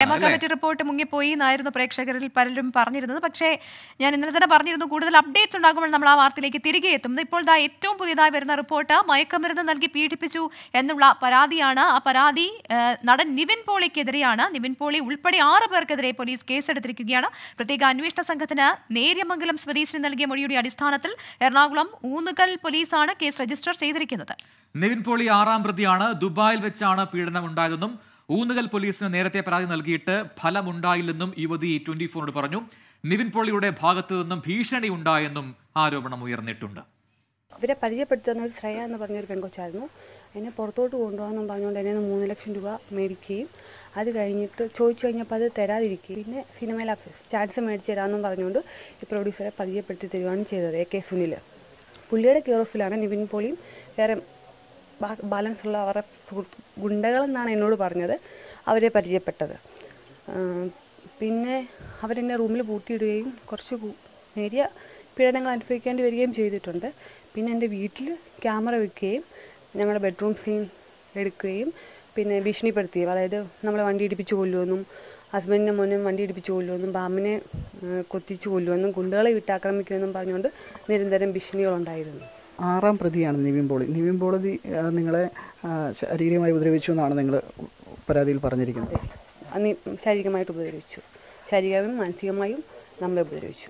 ഹേമ അല്ലേ committee report മുങ്ങിപ്പോയി എന്നായിരുന്നു പ്രേക്ഷകരിൽ പലരും പറഞ്ഞിരുന്നത് പക്ഷേ ഞാൻ ഇന്നലെ തന്നെ പറഞ്ഞിരുന്നു കൂടുതൽ അപ്ഡേറ്റ്സ് ഉണ്ടാകുമ്പോൾ നമ്മൾ ആ വാർത്തയിലേക്ക് തിരികെ എത്തും ഇപ്പോൾ ദാ ഏറ്റവും പുതിയതായി വരുന്ന റിപ്പോർട്ട് മയക്കമരുന്ന് നൽകി പീഡിപ്പിച്ചു എന്നുള്ള പരാതിയാണ് ആ പരാതി ആ, നടൻ നിവിൻ പോളിക്കെതിരെയാണ് നിവിൻ പോളി ഉൾപ്പെടെ ആറ് പേർക്കെതിരെ പോലീസ് കേസെടുത്തിരിക്കുകയാണ് പ്രത്യേക അന്വേഷണ സംഘത്തിന് നേര്യമംഗലം സ്വദേശിന് നൽകിയ മൊഴിയുടെ അടിസ്ഥാനത്തിൽ എറണാകുളം ഊന്നുകൽ പോലീസാണ് കേസ് രജിസ്റ്റർ ചെയ്തിരിക്കുന്നത് നിവിൻ പോളി ആറാം പ്രതിയാണ് ദുബായിൽ വെച്ചാണ് പീഡനം ഉണ്ടായതെന്നും ഊന്നുകൽ പോലീസിന് നേരത്തെ പരാതി നൽകിയിട്ട് ഫലമുണ്ടായില്ലെന്നും യുവതി ട്വന്റി ഫോറിനോട് പറഞ്ഞു നിവിൻ പോളിയുടെ ഭാഗത്തു നിന്നും ഭീഷണി ഉണ്ടായെന്നും ആരോപണം ഉയർന്നിട്ടുണ്ട് അവരെ പരിചയപ്പെടുത്തുന്ന ഒരു ശ്രേയ എന്ന് പറഞ്ഞൊരു പെങ്കൊച്ചായിരുന്നു എന്നെ പുറത്തോട്ട് കൊണ്ടുപോകാമെന്നും പറഞ്ഞുകൊണ്ട് എന്നെ മൂന്ന് ലക്ഷം രൂപ മേടിക്കുകയും അത് കഴിഞ്ഞിട്ട് ചോദിച്ചു കഴിഞ്ഞപ്പോൾ അത് തരാതിരിക്കുകയും പിന്നെ സിനിമയിൽ ചാൻസ് മേടിച്ച് തരാമെന്നും പറഞ്ഞുകൊണ്ട് ഈ പ്രൊഡ്യൂസറെ പരിചയപ്പെടുത്തി തരുവാണ് ചെയ്തത് എ കെ സുനിൽ പുള്ളിയുടെ കെയർ ഓഫിലാണ് നിവിൻ പോളിയും വേറെ ബാ- ബാലൻസ് ഉള്ള അവരുടെ സുഹൃത്ത് ഗുണ്ടകളെന്നാണ് എന്നോട് പറഞ്ഞത് അവരെ പരിചയപ്പെട്ടത് ആ, പിന്നെ അവരെന്നെ റൂമിൽ പൂട്ടിയിടുകയും കുറച്ച് കു- നേരിയ പീഡനങ്ങൾ അനുഭവിക്കേണ്ടി വരികയും ചെയ്തിട്ടുണ്ട് പിന്നെ എൻ്റെ വീട്ടിൽ ക്യാമറ വെക്കുകയും ഞങ്ങളുടെ ബെഡ്റൂം സീൻ എടുക്കുകയും പിന്നെ ഭീഷണിപ്പെടുത്തുകയും അതായത് നമ്മളെ വണ്ടി ഇടിപ്പിച്ച് കൊല്ലുമെന്നും ഹസ്ബൻഡിൻ്റെ മോനെ വണ്ടി ഇടിപ്പിച്ച് കൊല്ലുമെന്നും പാമ്പിനെ ആ, കൊത്തിച്ച് കൊല്ലുമെന്നും ഗുണ്ടകളെ വിട്ടാക്രമിക്കുമെന്നും പറഞ്ഞുകൊണ്ട് നിരന്തരം ഭീഷണികളുണ്ടായിരുന്നു ആറാം പ്രതിയാണ് നിവിൻ പോളി നിവിൻ പോളി ആ, നിങ്ങളെ ആ, ശാരീരികമായി ഉപദ്രവിച്ചു എന്നാണ് നിങ്ങൾ പരാതിയിൽ പറഞ്ഞിരിക്കുന്നത് അന്ന് ശാരീരികമായിട്ട് ഉപദ്രവിച്ചു ശാരീരികമായും മാനസികമായും നമ്മളെ ഉപദ്രവിച്ചു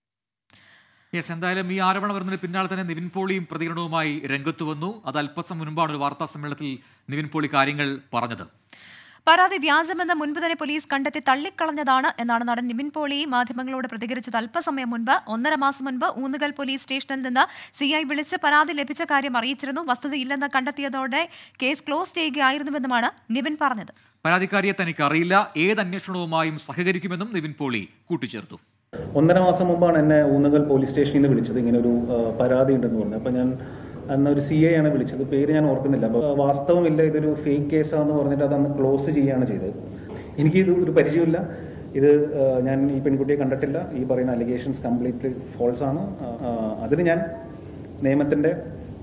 യെസ് എന്തായാലും ഈ ആരോപണം വരുന്നതിന് പിന്നാലെ തന്നെ നിവിൻ പോളിയും പ്രതികരണവുമായി രംഗത്ത് വന്നു അത് അല്പസം മുൻപാണ് ഒരു വാർത്താ സമ്മേളനത്തിൽ നിവിൻ പോളി കാര്യങ്ങൾ പറഞ്ഞത് പരാതി വ്യാജമെന്ന് മുൻപ് തന്നെ പോലീസ് കണ്ടെത്തി തള്ളിക്കളഞ്ഞതാണ് എന്നാണ് നടൻ നിവിൻ പോളി മാധ്യമങ്ങളോട് പ്രതികരിച്ചത് അല്പസമയം മുൻപ് ഒന്നര മാസം മുൻപ് ഊന്നുകൽ പോലീസ് സ്റ്റേഷനിൽ നിന്ന് സി ഐ വിളിച്ച് പരാതി ലഭിച്ച കാര്യം അറിയിച്ചിരുന്നു വസ്തുതയില്ലെന്ന് കണ്ടെത്തിയതോടെ കേസ് ക്ലോസ് ചെയ്യുകയായിരുന്നുവെന്നുമാണ് നിവിൻ പറഞ്ഞത് പരാതിക്കാരിയെ തനിക്ക് അറിയില്ല ഏത് അന്വേഷണവുമായും സഹകരിക്കുമെന്നും നിവിൻ പോളി കൂട്ടിച്ചേർത്തു ഒന്നര മാസം മുമ്പാണ് എന്നെ ഊന്നുകൽ പോലീസ് സ്റ്റേഷനിൽ നിന്ന് വിളിച്ചത് ഇങ്ങനെ ഒരു ആ, പരാതി ഉണ്ടെന്ന് പറഞ്ഞു അപ്പോൾ ഞാൻ അന്ന് ഒരു സി ഐ ആണ് വിളിച്ചത് പേര് ഞാൻ ഓർക്കുന്നില്ല അപ്പോൾ വാസ്തവമില്ല ഇതൊരു ഫേക്ക് കേസാണെന്ന് പറഞ്ഞിട്ട് അത് അന്ന് ക്ലോസ് ചെയ്യുകയാണ് ചെയ്തത് എനിക്ക് ഇത് ഒരു പരിചയമില്ല ഇത് ആ, ഞാൻ ഈ പെൺകുട്ടിയെ കണ്ടിട്ടില്ല ഈ പറയുന്ന അലിഗേഷൻസ് കംപ്ലീറ്റ്ലി ഫോൾസ് ആണ് ആ, ആ, അതിന് ഞാൻ നിയമത്തിൻ്റെ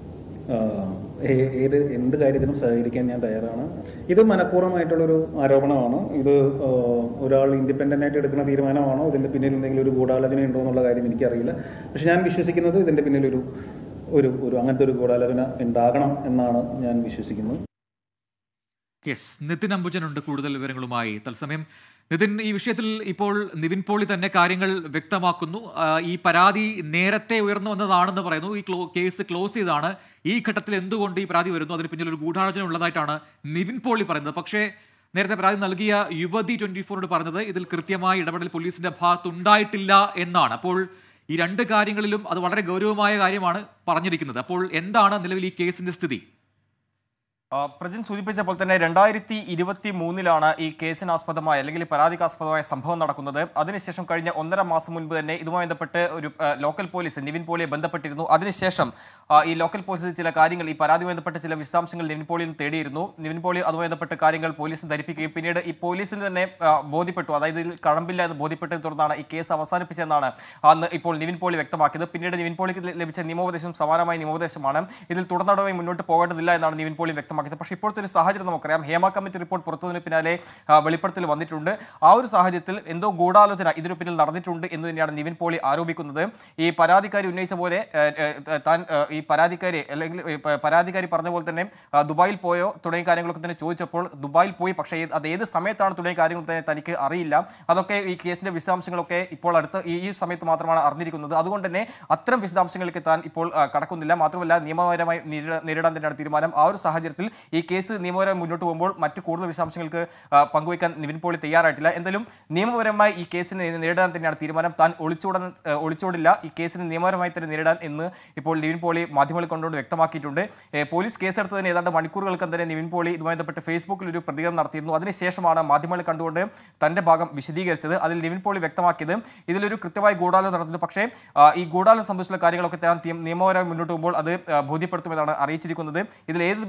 ഏത് എന്ത് കാര്യത്തിനും സഹകരിക്കാൻ ഞാൻ തയ്യാറാണ് ഇത് മനഃപൂർവ്വമായിട്ടുള്ളൊരു ആരോപണമാണ് ഇത് ആ, ഒരാൾ ഇൻഡിപെൻഡൻ്റ് ആയിട്ട് എടുക്കുന്ന തീരുമാനമാണോ ഇതിൻ്റെ പിന്നിൽ എന്തെങ്കിലും ഒരു ഗൂഢാലോചന ഉണ്ടോ എന്നുള്ള കാര്യം എനിക്കറിയില്ല പക്ഷെ ഞാൻ വിശ്വസിക്കുന്നത് ഇതിൻ്റെ പിന്നിൽ ഒരു ഒരു ഒരു അങ്ങനത്തെ ഒരു ഗൂഢാലോചന ഉണ്ടാകണം എന്നാണ് ഞാൻ വിശ്വസിക്കുന്നത് യെസ് നിതിൻ അംബുജനുണ്ട് കൂടുതൽ വിവരങ്ങളുമായി തത്സമയം നിതിൻ ഈ വിഷയത്തിൽ ഇപ്പോൾ നിവിൻ പോളി തന്നെ കാര്യങ്ങൾ വ്യക്തമാക്കുന്നു ആ, ഈ പരാതി നേരത്തെ ഉയർന്നു വന്നതാണെന്ന് പറയുന്നു ഈ ക്ലോ കേസ് ക്ലോസ് ചെയ്താണ് ഈ ഘട്ടത്തിൽ എന്തുകൊണ്ട് ഈ പരാതി വരുന്നു അതിന് പിന്നിൽ ഒരു ഗൂഢാലോചന ഉള്ളതായിട്ടാണ് നിവിൻ പോളി പറയുന്നത് പക്ഷേ നേരത്തെ പരാതി നൽകിയ യുവതി ട്വന്റി ഫോറിനോട് പറഞ്ഞത് ഇതിൽ കൃത്യമായ ഇടപെടൽ പോലീസിന്റെ ഭാഗത്തുണ്ടായിട്ടില്ല എന്നാണ് അപ്പോൾ ഈ രണ്ട് കാര്യങ്ങളിലും അത് വളരെ ഗൗരവമായ കാര്യമാണ് പറഞ്ഞിരിക്കുന്നത് അപ്പോൾ എന്താണ് നിലവിൽ ഈ കേസിന്റെ സ്ഥിതി ആ, പ്രജിൻ സൂചിപ്പിച്ച പോലെ തന്നെ രണ്ടായിരത്തി ഇരുപത്തി മൂന്നിലാണ് ഈ കേസിനാസ്പദമായ അല്ലെങ്കിൽ ഈ പരാതിക്കാസ്പദമായ സംഭവം നടക്കുന്നത് അതിനുശേഷം കഴിഞ്ഞ ഒന്നര മാസം മുൻപ് തന്നെ ഇതുമായി ബന്ധപ്പെട്ട് ഒരു ആ, ലോക്കൽ പോലീസ് നിവിൻ പോളിയെ ബന്ധപ്പെട്ടിരുന്നു അതിനുശേഷം ആ, ഈ ലോക്കൽ പോലീസ് ചില കാര്യങ്ങൾ ഈ പരാതിയുമായി ബന്ധപ്പെട്ട് ചില വിശദാംശങ്ങൾ നിവിൻ പോളിയിൽ നിന്ന് തേടിയിരുന്നു നിവിൻ പോളി അതുമായി ബന്ധപ്പെട്ട് കാര്യങ്ങൾ പോലീസ് ധരിപ്പിക്കുകയും പിന്നീട് ഈ പോലീസിന് തന്നെ ആ, ബോധ്യപ്പെട്ടു അതായത് ഇതിൽ കഴമ്പില്ല എന്ന് ബോധ്യപ്പെട്ടതിനെ തുടർന്നാണ് ഈ കേസ് അവസാനിപ്പിച്ചതെന്നാണ് അന്ന് ഇപ്പോൾ നിവിൻ പോളി വ്യക്തമാക്കിയത് പിന്നീട് നിവിൻ പോളിക്ക് ലഭിച്ച നിയമോപദേശം സമാനമായ നിയമോപദേശമാണ് ഇതിൽ തുടർനടവുമായി മുന്നോട്ട് പോകേണ്ടതില്ല എന്നാണ് നിവിൻ പോളി വ്യക്തമാക്കിയത് പക്ഷേ ഇപ്പോഴത്തെ ഒരു സാഹചര്യം നമുക്കറിയാം ഹേമ കമ്മിറ്റി റിപ്പോർട്ട് പുറത്തുവന്നതിന് പിന്നാലെ ആ, വെളിപ്പെടുത്തൽ വന്നിട്ടുണ്ട് ആ ഒരു സാഹചര്യത്തിൽ എന്തോ ഗൂഢാലോചന ഇതിനു പിന്നിൽ നടന്നിട്ടുണ്ട് എന്ന് തന്നെയാണ് നിവിൻ പോളി ആരോപിക്കുന്നത് ഈ പരാതിക്കാരി ഉന്നയിച്ച പോലെ ഏ, ഏ, താൻ ഏ, ഈ പരാതിക്കാരി അല്ലെങ്കിൽ ഈ പ- പരാതിക്കാരി പറഞ്ഞ പോലെ തന്നെ ആ, ദുബായിൽ പോയോ തുടങ്ങിയ കാര്യങ്ങളൊക്കെ തന്നെ ചോദിച്ചപ്പോൾ ദുബായിൽ പോയി പക്ഷേ ഏത് അത് ഏത് സമയത്താണ് തുടങ്ങിയ കാര്യങ്ങൾ തന്നെ തനിക്ക് അറിയില്ല അതൊക്കെ ഈ കേസിന്റെ വിശദാംശങ്ങളൊക്കെ ഇപ്പോൾ അടുത്ത് ഈ ഈ സമയത്ത് മാത്രമാണ് അറിഞ്ഞിരിക്കുന്നത് അതുകൊണ്ട് തന്നെ അത്തരം വിശദാംശങ്ങളിലേക്ക് താൻ ഇപ്പോൾ ആ, കടക്കുന്നില്ല മാത്രമല്ല നിയമപരമായി നേരിട- നേരിടാൻ തന്നെയാണ് തീരുമാനം ആ ഒരു സാഹചര്യത്തിൽ ഈ കേസ് നിയമപരമായി മുന്നോട്ട് പോകുമ്പോൾ മറ്റ് കൂടുതൽ വിശദാംശങ്ങൾക്ക് ആ, പങ്കുവയ്ക്കാൻ നിവിൻ പോളി തയ്യാറായിട്ടില്ല എന്തായാലും നിയമപരമായി ഈ കേസിനെ നേരിടാൻ തന്നെയാണ് തീരുമാനം താൻ ഒളിച്ചോടാൻ ആ, ഒളിച്ചോടില്ല ഈ കേസിന് നിയമപരമായി തന്നെ നേരിടാൻ എന്ന് ഇപ്പോൾ നിവിൻ പോളി മാധ്യമങ്ങളെ കൊണ്ടുകൊണ്ട് വ്യക്തമാക്കിയിട്ടുണ്ട് ഏ, പോലീസ് കേസെടുത്തതിന് ഏതാണ്ട് മണിക്കൂറുകൾക്കും തന്നെ നിവിൻ പോളി ഇതുമായി ബന്ധപ്പെട്ട് ഫേസ്ബുക്കിൽ ഒരു പ്രതികരണം നടത്തിയിരുന്നു അതിനുശേഷമാണ് മാധ്യമങ്ങളെ കണ്ടുകൊണ്ട് തന്റെ ഭാഗം വിശദീകരിച്ചത് അതിൽ നിവിൻ പോളി വ്യക്തമാക്കിയത് ഇതിലൊരു കൃത്യമായ ഗൂഢാലോചന നടന്നു പക്ഷേ ആ, ഈ ഗൂഢാലോചന സംബന്ധിച്ചുള്ള കാര്യങ്ങളൊക്കെ താൻ തീ- നിയമപരമായി മുന്നോട്ട് പോകുമ്പോൾ അത് ആ, ബോധ്യപ്പെടുത്തുമെന്നാണ് അറിയിച്ചിരിക്കുന്നത് ഇതിൽ ഏത് വിധയിലും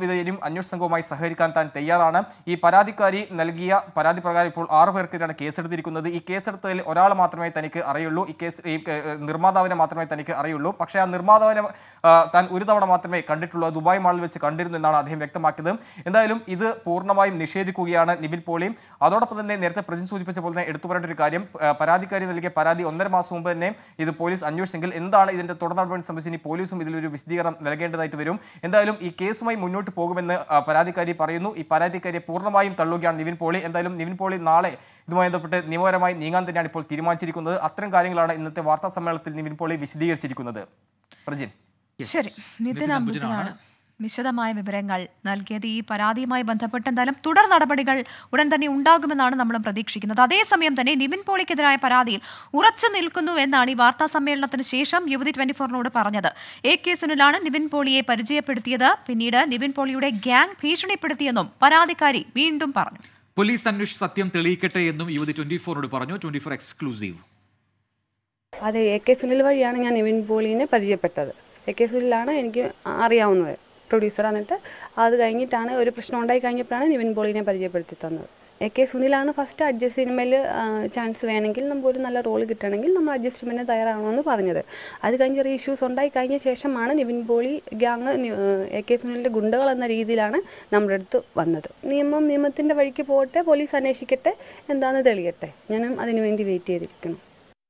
അന്വേഷണ സംഘവുമായി സഹകരിക്കാൻ താൻ തയ്യാറാണ് ഈ പരാതിക്കാരി നൽകിയ പരാതി പ്രകാരം ഇപ്പോൾ ആറു പേർക്കെതിരാണ് കേസെടുത്തിരിക്കുന്നത് ഈ കേസെടുത്തതിൽ ഒരാൾ മാത്രമേ തനിക്ക് അറിയുള്ളൂ ഈ കേസ് ഈ ഏഹ്, നിർമ്മാതാവിനെ മാത്രമേ തനിക്ക് അറിയുള്ളൂ പക്ഷേ ആ നിർമ്മാതാവിനെ ആ, താൻ ഒരു തവണ മാത്രമേ കണ്ടിട്ടുള്ളൂ അത് ദുബായ് മാളിൽ വെച്ച് കണ്ടിരുന്നു എന്നാണ് അദ്ദേഹം വ്യക്തമാക്കിയത് എന്തായാലും ഇത് പൂർണ്ണമായും നിഷേധിക്കുകയാണ് നിവിൻ പോളി അതോടൊപ്പം തന്നെ നേരത്തെ പ്രതി സൂചിപ്പിച്ച പോലെ തന്നെ എടുത്തു പറയേണ്ട ഒരു കാര്യം ആ, പരാതിക്കാരി നൽകിയ പരാതി ഒന്നര മാസം മുമ്പ് തന്നെ ഇത് പോലീസ് അന്വേഷിച്ചെങ്കിൽ എന്താണ് ഇതിന്റെ തുടർ നടപടി സംബന്ധിച്ച് ഇനി പോലീസും ഇതിലൊരു വിശദീകരണം നൽകേണ്ടതായിട്ട് വരും എന്തായാലും ഈ കേസുമായി മുന്നോട്ട് പോകുമെന്ന് ആ, പരാതിക്കാരി പറയുന്നു ഈ പരാതിക്കാരിയെ പൂർണ്ണമായും തള്ളുകയാണ് നിവിൻ പോളി എന്തായാലും നിവിൻ പോളി നാളെ ഇതുമായി ബന്ധപ്പെട്ട് നിയമപരമായി നീങ്ങാൻ തന്നെയാണ് ഇപ്പോൾ തീരുമാനിച്ചിരിക്കുന്നത് അത്തരം കാര്യങ്ങളാണ് ഇന്നത്തെ വാർത്താ സമ്മേളനത്തിൽ നിവിൻ പോളി വിശദീകരിച്ചിരിക്കുന്നത് പ്രജിൻ ശരി നിതിൻ അംബുജനാണ് വിശദമായ വിവരങ്ങൾ നൽകിയത് ഈ പരാതിയുമായി ബന്ധപ്പെട്ട് എന്തായാലും തുടർ നടപടികൾ ഉടൻ തന്നെ ഉണ്ടാകുമെന്നാണ് നമ്മൾ പ്രതീക്ഷിക്കുന്നത് അതേസമയം തന്നെ നിവിൻ പോളിക്കെതിരായ പരാതിയിൽ ഉറച്ചു നിൽക്കുന്നു എന്നാണ് ഈ വാർത്താ സമ്മേളനത്തിന് ശേഷം യുവതി ട്വന്റി ഫോറിനോട് പറഞ്ഞത് എ കെ സുനിലാണ് നിവിൻ പോളിയെ പരിചയപ്പെടുത്തിയത് പിന്നീട് നിവിൻ പോളിയുടെ ഗ്യാങ് ഭീഷണിപ്പെടുത്തിയെന്നും പരാതിക്കാരി വീണ്ടും പറഞ്ഞു പോലീസ് അന്വേഷിച്ച് സത്യം തെളിയിക്കട്ടെ എന്നും യുവതി ട്വന്റി ഫോറിനോട് പറഞ്ഞു ട്വന്റി ഫോർ എക്സ്ക്ലൂസീവ് അതെ എ കെ സുനിൽ വഴിയാണ് ഞാൻ നിവിൻ പോളിനെ പരിചയപ്പെട്ടത് എ കെ സുനിലാണ് എനിക്ക് അറിയാവുന്നത് പ്രൊഡ്യൂസർ എന്നിട്ട് അത് കഴിഞ്ഞിട്ടാണ് ഒരു പ്രശ്നം ഉണ്ടായി കഴിഞ്ഞപ്പോഴാണ് നിവിൻ പോളിനെ പരിചയപ്പെടുത്തി തന്നത് എ കെ സുനിലാണ് ഫസ്റ്റ് അഡ്ജസ്റ്റ് സിനിമയിൽ ചാൻസ് വേണമെങ്കിൽ നമുക്ക് ഒരു നല്ല റോൾ കിട്ടണമെങ്കിൽ നമ്മൾ അഡ്ജസ്റ്റ്മെൻറ്റ് തയ്യാറാവണമെന്ന് പറഞ്ഞത് അത് കഴിഞ്ഞ് ചെറിയ ഇഷ്യൂസ് ഉണ്ടായി കഴിഞ്ഞ ശേഷമാണ് Nivin Pauly gang A K സുനിലിൻ്റെ ഗുണ്ടകൾ എന്ന രീതിയിലാണ് നമ്മുടെ അടുത്ത് വന്നത് നിയമം നിയമത്തിൻ്റെ വഴിക്ക് പോകട്ടെ പോലീസ് അന്വേഷിക്കട്ടെ എന്താണെന്ന് തെളിയട്ടെ ഞാനും അതിനുവേണ്ടി വെയിറ്റ് ചെയ്തിരിക്കുന്നു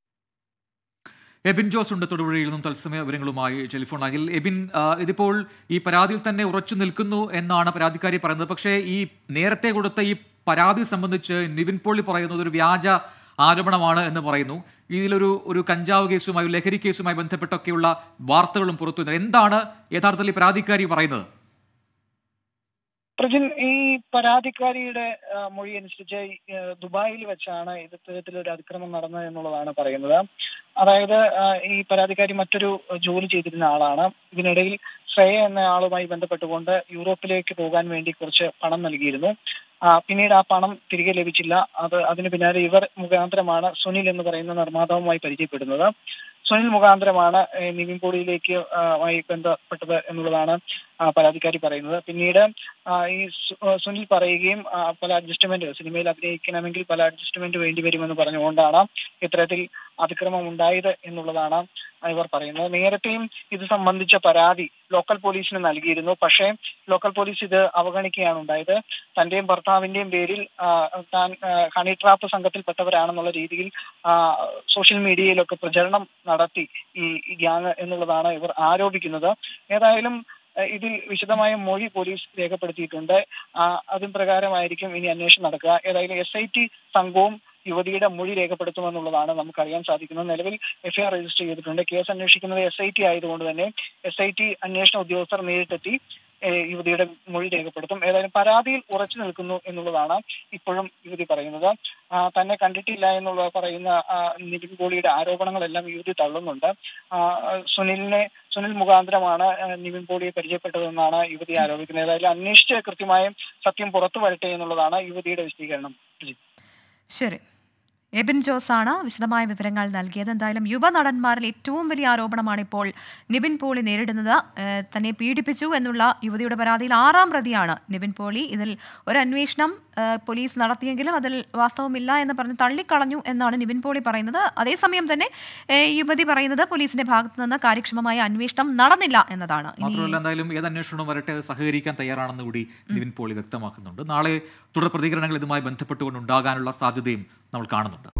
എബിൻ ജോസ് ഉണ്ട് തൊടുപുഴയിൽ നിന്നും തത്സമയ വിവരങ്ങളുമായി ടെലിഫോൺ ലൈനിൽ എബിൻ ആ, ഇതിപ്പോൾ ഈ പരാതിയിൽ തന്നെ ഉറച്ചു നിൽക്കുന്നു എന്നാണ് പരാതിക്കാരി പറയുന്നത് പക്ഷേ ഈ നേരത്തെ കൊടുത്ത ഈ പരാതി സംബന്ധിച്ച് നിവിൻ പോളി പറയുന്നത് ഒരു വ്യാജ ആരോപണമാണ് എന്ന് പറയുന്നു ഇതിലൊരു ഒരു കഞ്ചാവ് കേസുമായി ഒരു ലഹരി കേസുമായി ബന്ധപ്പെട്ടൊക്കെയുള്ള വാർത്തകളും പുറത്തു വരുന്നത് എന്താണ് യഥാർത്ഥത്തിൽ ഈ പരാതിക്കാരി പറയുന്നത് പ്രജിൻ ഈ പരാതിക്കാരിയുടെ ആ, മൊഴി അനുസരിച്ച് ഈ, ആ, ദുബായിൽ വെച്ചാണ് ഇത്തരത്തിലൊരു അതിക്രമം നടന്നത് എന്നുള്ളതാണ് പറയുന്നത് അതായത് ആ, ഈ പരാതിക്കാരി മറ്റൊരു ജോലി ചെയ്തിരുന്ന ആളാണ് ഇതിനിടയിൽ ശ്രേയ എന്ന ആളുമായി ബന്ധപ്പെട്ടുകൊണ്ട് യൂറോപ്പിലേക്ക് പോകാൻ വേണ്ടി കുറച്ച് പണം നൽകിയിരുന്നു ആ, പിന്നീട് ആ പണം തിരികെ ലഭിച്ചില്ല അത് അതിന് പിന്നാലെ ഇവർ മുഖാന്തരമാണ് സുനിൽ എന്ന് പറയുന്ന നിർമ്മാതാവുമായി പരിചയപ്പെടുന്നത് സുനിൽ മുഖാന്തരമാണ് ഏ, നിവിൻ പോളിയിലേക്ക് ആ, മായി ബന്ധപ്പെട്ടത് എന്നുള്ളതാണ് ആ, പരാതിക്കാരി പറയുന്നത് പിന്നീട് ആ, ഈ സു- ആ, സുനിൽ പറയുകയും ആ, പല അഡ്ജസ്റ്റ്മെന്റ് സിനിമയിൽ അഭിനയിക്കണമെങ്കിൽ പല അഡ്ജസ്റ്റ്മെന്റ് വേണ്ടി വരുമെന്ന് പറഞ്ഞുകൊണ്ടാണ് ഇത്തരത്തിൽ അതിക്രമം ഉണ്ടായത് എന്നുള്ളതാണ് ഇവർ പറയുന്നത് നേരത്തെയും ഇത് സംബന്ധിച്ച പരാതി ലോക്കൽ പോലീസിന് നൽകിയിരുന്നു പക്ഷേ ലോക്കൽ പോലീസ് ഇത് അവഗണിക്കുകയാണ് ഉണ്ടായത് തന്റെയും ഭർത്താവിന്റെയും പേരിൽ ആ, താൻ ആ, ഹണി ട്രാപ്പ് സംഘത്തിൽപ്പെട്ടവരാണെന്നുള്ള രീതിയിൽ ആ, സോഷ്യൽ മീഡിയയിലൊക്കെ പ്രചരണം നടത്തി ഈ ഈ ഗ്യാങ് എന്നുള്ളതാണ് ഇവർ ആരോപിക്കുന്നത് ഏതായാലും ഏഹ് ഇതിൽ വിശദമായ മൊഴി പോലീസ് രേഖപ്പെടുത്തിയിട്ടുണ്ട് ആ, അതിൻ പ്രകാരമായിരിക്കും ഇനി അന്വേഷണം നടക്കുക ഏതായാലും എസ് ഐ ടി സംഘവും യുവതിയുടെ മൊഴി രേഖപ്പെടുത്തുമെന്നുള്ളതാണ് നമുക്കറിയാൻ സാധിക്കുന്നത് നിലവിൽ എഫ്ഐആർ രജിസ്റ്റർ ചെയ്തിട്ടുണ്ട് കേസ് അന്വേഷിക്കുന്നത് എസ് ഐ ടി ആയതുകൊണ്ട് തന്നെ എസ് ഐ ടി അന്വേഷണ ഉദ്യോഗസ്ഥർ നേരിട്ടെത്തി ഏഹ് യുവതിയുടെ മൊഴി രേഖപ്പെടുത്തും ഏതായാലും പരാതിയിൽ ഉറച്ചു നിൽക്കുന്നു എന്നുള്ളതാണ് ഇപ്പോഴും യുവതി പറയുന്നത് ആ, തന്നെ കണ്ടിട്ടില്ല എന്നുള്ള പറയുന്ന ആ, നിവിൻ പോളിയുടെ ആരോപണങ്ങളെല്ലാം യുവതി തള്ളുന്നുണ്ട് ആ, സുനിലിനെ സുനിൽ മുഖാന്തരമാണ് ആ, നിവിൻ പോളിയെ പരിചയപ്പെട്ടതെന്നാണ് യുവതി ആരോപിക്കുന്നത് ഏതായാലും അന്വേഷിച്ച് കൃത്യമായും സത്യം പുറത്തു വരട്ടെ എന്നുള്ളതാണ് യുവതിയുടെ വിശദീകരണം ശരി എബിൻ ജോസാണ് വിശദമായ വിവരങ്ങൾ നൽകിയത് എന്തായാലും യുവനടന്മാരിൽ ഏറ്റവും വലിയ ആരോപണമാണ് ഇപ്പോൾ നിവിൻ പോളി നേരിടുന്നത് ഏഹ് തന്നെ പീഡിപ്പിച്ചു എന്നുള്ള യുവതിയുടെ പരാതിയിൽ ആറാം പ്രതിയാണ് നിവിൻ പോളി ഇതിൽ ഒരു അന്വേഷണം ഏഹ് പോലീസ് നടത്തിയെങ്കിലും അതിൽ വാസ്തവമില്ല എന്ന് പറഞ്ഞ് തള്ളിക്കളഞ്ഞു എന്നാണ് നിവിൻ പോളി പറയുന്നത് അതേസമയം തന്നെ ഏഹ് യുവതി പറയുന്നത് പോലീസിന്റെ ഭാഗത്തു നിന്ന് കാര്യക്ഷമമായ അന്വേഷണം നടന്നില്ല എന്നതാണ് ഇനി മാത്രമല്ല എന്തായാലും ഏത് അന്വേഷണവും വരട്ടെ അത് സഹകരിക്കാൻ തയ്യാറാണെന്ന് കൂടി നിവിൻ പോളി വ്യക്തമാക്കുന്നുണ്ട് നാളെ തുടർ പ്രതികരണങ്ങൾ ഇതുമായി ബന്ധപ്പെട്ടുകൊണ്ട് ഉണ്ടാകാനുള്ള സാധ്യതയും നമ്മൾ കാണുന്നുണ്ട്